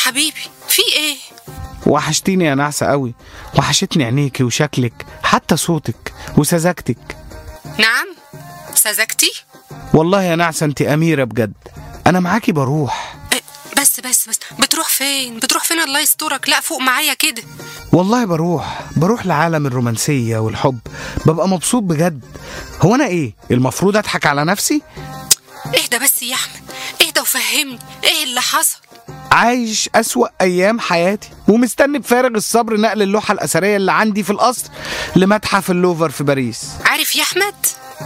حبيبي في ايه وحشتيني يا نعسة قوي وحشتني عينيكي وشكلك حتى صوتك وسذاجتك نعم سذجتي والله يا نعسة انت أميرة بجد أنا معاكي بروح إيه، بس بس بس بتروح فين بتروح فين الله يسترك لا فوق معايا كده والله بروح بروح لعالم الرومانسية والحب ببقى مبسوط بجد هو أنا إيه المفروض أضحك على نفسي اهدى بس يا احمد اهدى وفهمني ايه اللي حصل عايش أسوأ أيام حياتي ومستني بفارغ الصبر نقل اللوحة الأثرية اللي عندي في القصر لمتحف اللوفر في باريس عارف يا احمد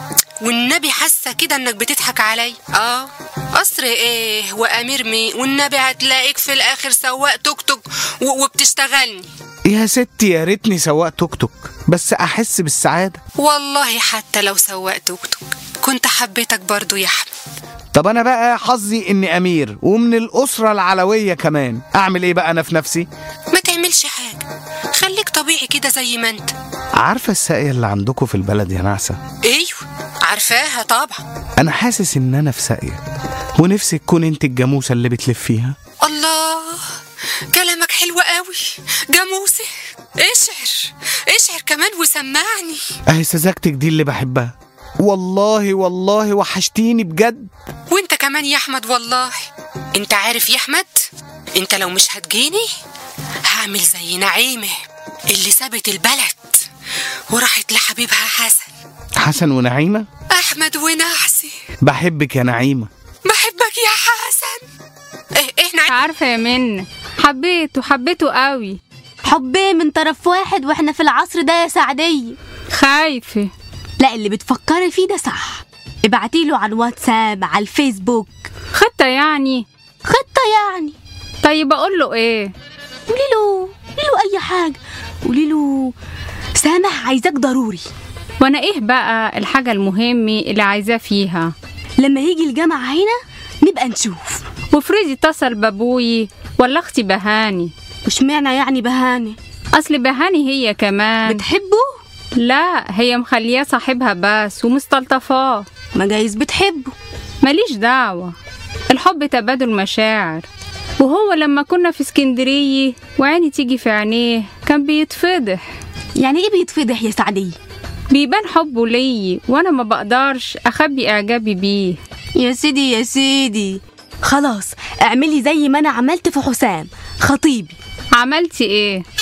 والنبي حاسه كده انك بتضحك علي اه قصر ايه وامير مين والنبي هتلاقيك في الاخر سواق توك توك و- وبتشتغلني يا ستي يا ريتني سواق توك توك بس أحس بالسعادة والله حتى لو سواق توك توك كنت حبيتك برضو يا احمد طب أنا بقى حظي إني أمير ومن الأسرة العلوية كمان أعمل إيه بقى أنا في نفسي ما تعملش حاجه خليك طبيعي كده زي ما انت عارفة الساقية اللي عندكم في البلد يا نعسة ايوه عارفاها طبعا أنا حاسس إن أنا في ساقية ونفسي تكون أنت الجاموسة اللي بتلفيها الله كلامك حلو قوي جاموسي اشعر اشعر كمان وسمعني أهي سذاجتك دي اللي بحبها والله والله وحشتيني بجد وانت كمان يا احمد والله انت عارف يا احمد انت لو مش هتجيني هعمل زي نعيمه اللي سابت البلد وراحت لحبيبها حسن حسن ونعيمة احمد ونحسي بحبك يا نعيمة بحبك يا حسن ايه ايه نعيم عارفة يا من حبيته حبيته قوي حبيه من طرف واحد واحنا في العصر ده يا سعدية خايفة لا اللي بتفكري فيه ده صح ابعتيله على الواتساب على الفيسبوك خطة يعني خطة يعني طيب أقول له إيه قولي له قولي له اي حاجة قولي له سامح عايزاك ضروري وأنا إيه بقى الحاجة المهمة اللي عايزاه فيها لما يجي الجامعة هنا نبقى نشوف وفريدي اتصل بابوي ولا أختي بهاني وش معنى يعني بهاني أصل بهاني هي كمان بتحبه لا هي مخلياه صاحبها بس ومستلطفاه ما جايز بتحبه ماليش دعوة الحب تبادل مشاعر وهو لما كنا في اسكندرية وعيني تيجي في عينيه كان بيتفضح يعني ايه بيتفضح يا سعدية بيبان حبه ليا وانا ما بقدرش اخبي اعجابي بيه يا سيدي يا سيدي خلاص اعملي زي ما انا عملت في حسام خطيبي عملتي ايه